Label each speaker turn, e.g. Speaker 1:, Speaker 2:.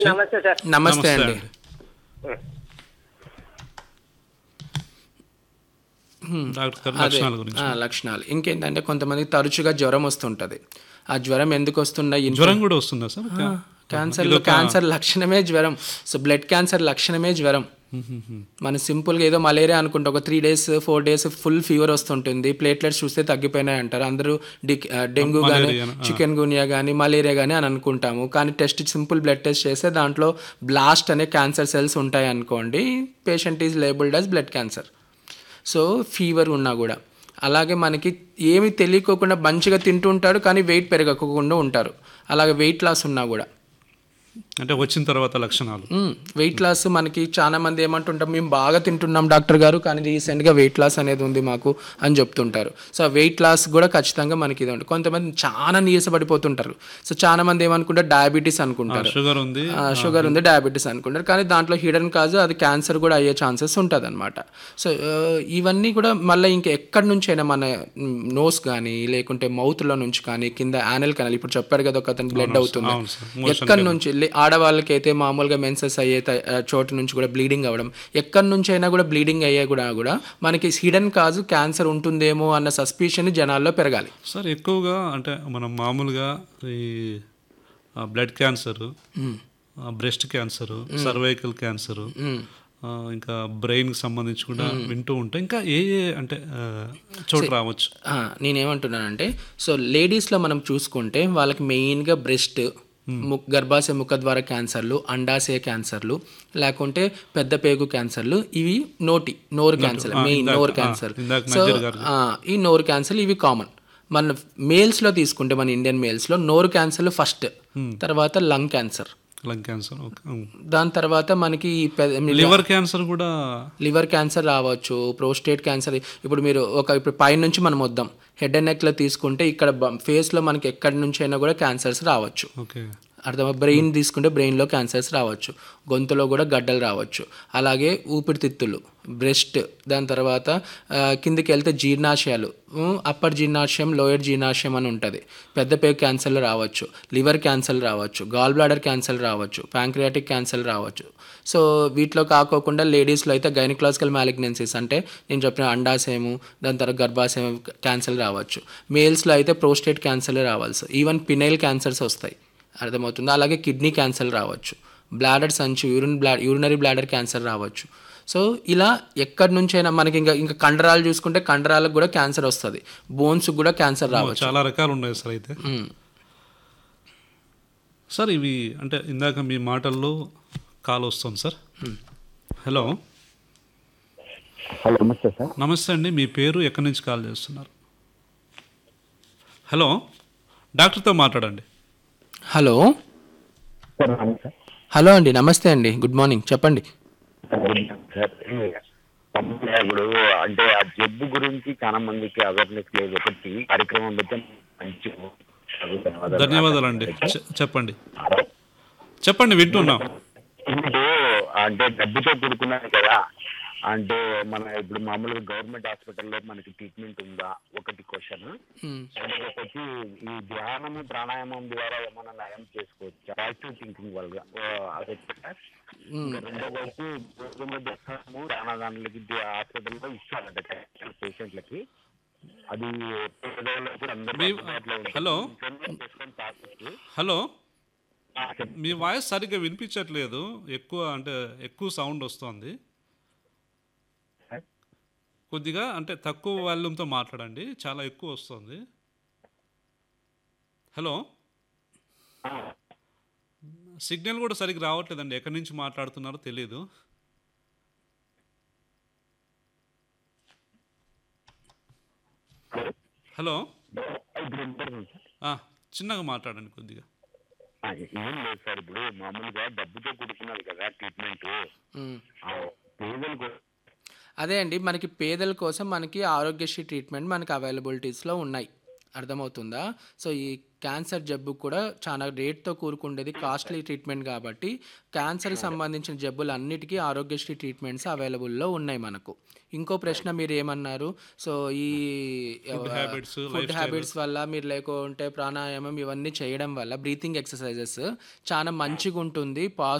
Speaker 1: నమస్తే సార్
Speaker 2: నమస్తే
Speaker 3: నమస్తే
Speaker 2: అండి
Speaker 3: అండి. డాక్టర్ గారు
Speaker 2: అదే
Speaker 3: లక్షణాల గురించి
Speaker 2: ఆ, లక్షణాలు ఇంకేంటంటే కొంతమంది తరచుగా జ్వరం వస్తుంటది ఆ జ్వరం ఎందుకు వస్తుందా
Speaker 3: జ్వరం కూడా వస్తుందా సార్
Speaker 2: క్యాన్సర్ క్యాన్సర్ లక్షణమే జ్వరం సో బ్లడ్ క్యాన్సర్ లక్షణమే జ్వరం మనం సింపుల్గా ఏదో మలేరియా అనుకుంటే ఒక three days four days full fever వస్తుంటుంది ప్లేట్లెట్స్ చూస్తే తగ్గిపోయినాయి అంటారు అందరూ డి- ఆ, డెంగ్యూ కానీ
Speaker 3: మలేరియా,
Speaker 2: చికెన్ గునియా కానీ మలేరియా కానీ అని అనుకుంటాము కానీ టెస్ట్ సింపుల్ బ్లడ్ టెస్ట్ చేస్తే దాంట్లో బ్లాస్ట్ అనే క్యాన్సర్ సెల్స్ ఉంటాయి అనుకోండి patient is labelled as blood cancer so fever ఉన్నా కూడా అలాగే మనకి ఏమి తెలియకోకుండా మంచిగా తింటుంటారు కానీ వెయిట్ పెరగకుండా ఉంటారు అలాగే వెయిట్ లాస్ ఉన్నా కూడా
Speaker 3: అంటే వచ్చిన తర్వాత లక్షణాలు
Speaker 2: వెయిట్ లాస్ మనకి చాలా మంది ఏమంటుంటాం మేము బాగా తింటున్నాం డాక్టర్ గారు కానీ రీసెంట్గా వెయిట్ లాస్ అనేది ఉంది మాకు అని చెప్తుంటారు సో వెయిట్ లాస్ కూడా ఖచ్చితంగా మనకి ఇది ఉంటుంది కొంతమంది చాలా నీరసపడిపోతుంటారు సో చాలా మంది ఏమనుకుంటారు డయాబెటీస్ అనుకుంటారు
Speaker 3: షుగర్ ఉంది
Speaker 2: ఆ, షుగర్ ఉంది డయాబెటీస్ అనుకుంటారు కానీ దాంట్లో హిడెన్ కాజ్ అది క్యాన్సర్ కూడా అయ్యే ఛాన్సెస్ ఉంటుంది అనమాట సో ఆ, ఇవన్నీ కూడా మళ్ళీ ఇంకా ఎక్కడి నుంచైనా మన నోస్ కానీ లేకుంటే మౌత్లో నుంచి కానీ కింద యానల్ కెనాల్ ఇప్పుడు చెప్పారు కదా ఒక అతను బ్లడ్ అవుతుంది
Speaker 3: అవును సార్
Speaker 2: ఎక్కడి నుంచి లే- ఆడవాళ్ళకి అయితే మామూలుగా మెన్సెస్ అయ్యే త- ఆ, చోటు నుంచి కూడా బ్లీడింగ్ అవ్వడం ఎక్కడి నుంచి అయినా కూడా బ్లీడింగ్ అయ్యే కూడా కూడా మనకి హిడెన్ కాజు క్యాన్సర్ ఉంటుందేమో అన్న సస్పిషన్ జనాల్లో పెరగాలి
Speaker 3: సార్ ఎక్కువగా అంటే మనం మామూలుగా ఈ blood cancer breast cancer cervical cancer ఇంకా బ్రెయిన్కి సంబంధించి కూడా వింటూ ఉంటాం ఇంకా ఏ ఏ అంటే ఆ, చోటు రావచ్చు
Speaker 2: ఆ, నేనేమంటున్నానంటే సో లేడీస్లో మనం చూసుకుంటే వాళ్ళకి మెయిన్గా బ్రెస్ట్ ముక్ గర్భాశయ ముఖద్వార క్యాన్సర్లు అండాశయ క్యాన్సర్లు లేకుంటే పెద్ద పేగు క్యాన్సర్లు ఇవి నోటి నోరు క్యాన్సర్ మెయిన్ నోరు క్యాన్సర్
Speaker 3: ఇందాక
Speaker 2: సో
Speaker 3: మధ్యలో గారు
Speaker 2: ఆ, ఈ నోరు క్యాన్సర్లు ఇవి కామన్ మన మేల్స్లో తీసుకుంటే మన ఇండియన్ మేల్స్లో నోరు క్యాన్సర్లు ఫస్ట్ తర్వాత lung cancer
Speaker 3: lung cancer okay
Speaker 2: దాని తర్వాత మనకి ఈ పె-
Speaker 3: లివర్ క్యాన్సర్ కూడా
Speaker 2: లివర్ క్యాన్సర్ రావచ్చు ప్రోస్టేట్ క్యాన్సర్ ఇప్పుడు మీరు ఒక ఇప్పుడు పై నుంచి మనం వద్దాం హెడ్ అండ్ నెక్లో తీసుకుంటే ఇక్కడ ఫేస్లో మనకి ఎక్కడి నుంచి అయినా కూడా క్యాన్సర్స్ రావచ్చు
Speaker 3: ఓకే
Speaker 2: అర్థం బ్రెయిన్ తీసుకుంటే బ్రెయిన్లో క్యాన్సర్స్ రావచ్చు గొంతులో కూడా గడ్డలు రావచ్చు అలాగే ఊపిరితిత్తులు బ్రెస్ట్ దాని తర్వాత ఆ, కిందికి వెళ్తే జీర్ణాశయాలు అప్పర్ జీర్ణాశయం లోయర్ జీర్ణాశయం అని ఉంటుంది పెద్ద పేగు క్యాన్సర్లు రావచ్చు లివర్ క్యాన్సర్లు రావచ్చు గాల్ బ్లాడర్ క్యాన్సర్ రావచ్చు ప్యాంక్రియాటిక్ క్యాన్సర్ రావచ్చు సో వీటిలో కాకోకుండా లేడీస్లో అయితే గైనకలాజికల్ మ్యాలిగ్నెన్సీస్ అంటే నేను చెప్పిన అండాశయము దాని తర్వాత గర్భాశయం క్యాన్సర్ రావచ్చు మేల్స్లో అయితే ప్రోస్టేట్ క్యాన్సర్లు రావచ్చు ఈవెన్ పినైల్ క్యాన్సర్స్ వస్తాయి అర్థమవుతుంది అలాగే కిడ్నీ క్యాన్సర్ రావచ్చు బ్లాడర్ సంచి యూరిన్ బ్లా యూరినరీ బ్లాడర్ క్యాన్సర్ రావచ్చు సో ఇలా ఎక్కడి నుంచైనా మనకి ఇంకా ఇంకా కండరాలు చూసుకుంటే కండరాలకు కూడా క్యాన్సర్ వస్తుంది బోన్స్కి కూడా క్యాన్సర్ రావచ్చు
Speaker 3: చాలా రకాలు ఉన్నాయి సార్ అయితే
Speaker 2: మ్మ్.
Speaker 3: సార్ ఇవి అంటే ఇందాక మీ మాటల్లో కాల్ వస్తుంది సార్ హలో
Speaker 4: హలో నమస్తే సార్
Speaker 3: నమస్తే అండి మీ పేరు ఎక్కడి నుంచి కాల్ చేస్తున్నారు హలో డాక్టర్తో మాట్లాడండి
Speaker 2: హలో
Speaker 4: సార్ నమస్తే
Speaker 2: హలో అండి నమస్తే అండి గుడ్ మార్నింగ్ చెప్పండి
Speaker 4: సార్ తమ్ముడు ఇప్పుడు అంటే ఆ జబ్బు గురించి చాలా మందికి అవేర్నెస్ లేదు ఒకటి కార్యక్రమం పెడితే మంచి ధన్యవాదాలు.
Speaker 3: ధన్యవాదాలండి చె- చెప్పండి చెప్పండి వింటున్నాం
Speaker 4: ఇప్పుడు అంటే డబ్బుతో కూడుకున్నది కదా అంటే మన ఇప్పుడు మామూలుగా గవర్నమెంట్ హాస్పిటల్లో మనకి ట్రీట్మెంట్ ఉందా ఒకటి క్వశ్చన్
Speaker 2: మ్మ్.
Speaker 4: వచ్చి ఈ ధ్యానము ప్రాణాయామం ద్వారా ఏమైనా నయం చేసుకోవచ్చు పాజిటివ్ థింకింగ్ వల్ల అదే
Speaker 2: మ్మ్.
Speaker 4: రెండోది వచ్చి భోజన దర్శనము ప్రాణదానులకి హాస్పిటల్లో ఇస్తారంట పేషెంట్లకి అది పేదవాళ్ళకి అందరికీ
Speaker 3: మీ-
Speaker 4: అందుబాటులో ఉంటుంది.
Speaker 3: హలో
Speaker 4: ఇంట్లోనే చేసుకొని తాగొచ్చు.
Speaker 3: హలో
Speaker 4: ఆ, చెప్పండి.
Speaker 3: మీ వాయిస్ సరిగ్గా వినిపించట్లేదు ఎక్కువ అంటే ఎక్కువ సౌండ్ వస్తుంది కొద్దిగా అంటే తక్కువ వాల్యూమ్తో మాట్లాడండి చాలా ఎక్కువ వస్తుంది హలో
Speaker 4: ఆ,
Speaker 3: సిగ్నల్ కూడా సరిగ్గా రావట్లేదండి ఎక్కడి నుంచి మాట్లాడుతున్నారో తెలియదు హలో
Speaker 4: ఇప్పుడు వినపడుతుంది సార్
Speaker 3: ఆ, చిన్నగా మాట్లాడండి కొద్దిగా
Speaker 4: ఆ, ఏం లేదు సార్ ఇప్పుడు మామూలుగా డబ్బుతో కూడుకున్నది కదా ట్రీట్మెంట్
Speaker 2: మ్మ్.
Speaker 4: పేదలు కూడా
Speaker 2: అదే అండి మనకి పేదల కోసం మనకి ఆరోగ్యశ్రీ ట్రీట్మెంట్ మనకి అవైలబిలిటీస్లో ఉన్నాయి అర్థమవుతుందా సో ఈ క్యాన్సర్ జబ్బు కూడా చాలా రేట్తో కూరుకుండేది కాస్ట్లీ ట్రీట్మెంట్ కాబట్టి క్యాన్సర్కి సంబంధించిన జబ్బులు అన్నిటికీ ఆరోగ్యశ్రీ ట్రీట్మెంట్స్ అవైలబుల్లో ఉన్నాయి మనకు ఇంకో ప్రశ్న మీరు ఏమన్నారు సో ఈ
Speaker 3: habits,
Speaker 2: ఫుడ్ హ్యాబిట్స్ వల్ల మీరు లేకుంటే ప్రాణాయామం ఇవన్నీ చేయడం వల్ల బ్రీతింగ్ ఎక్సర్సైజెస్ చాలా మంచిగా ఉంటుంది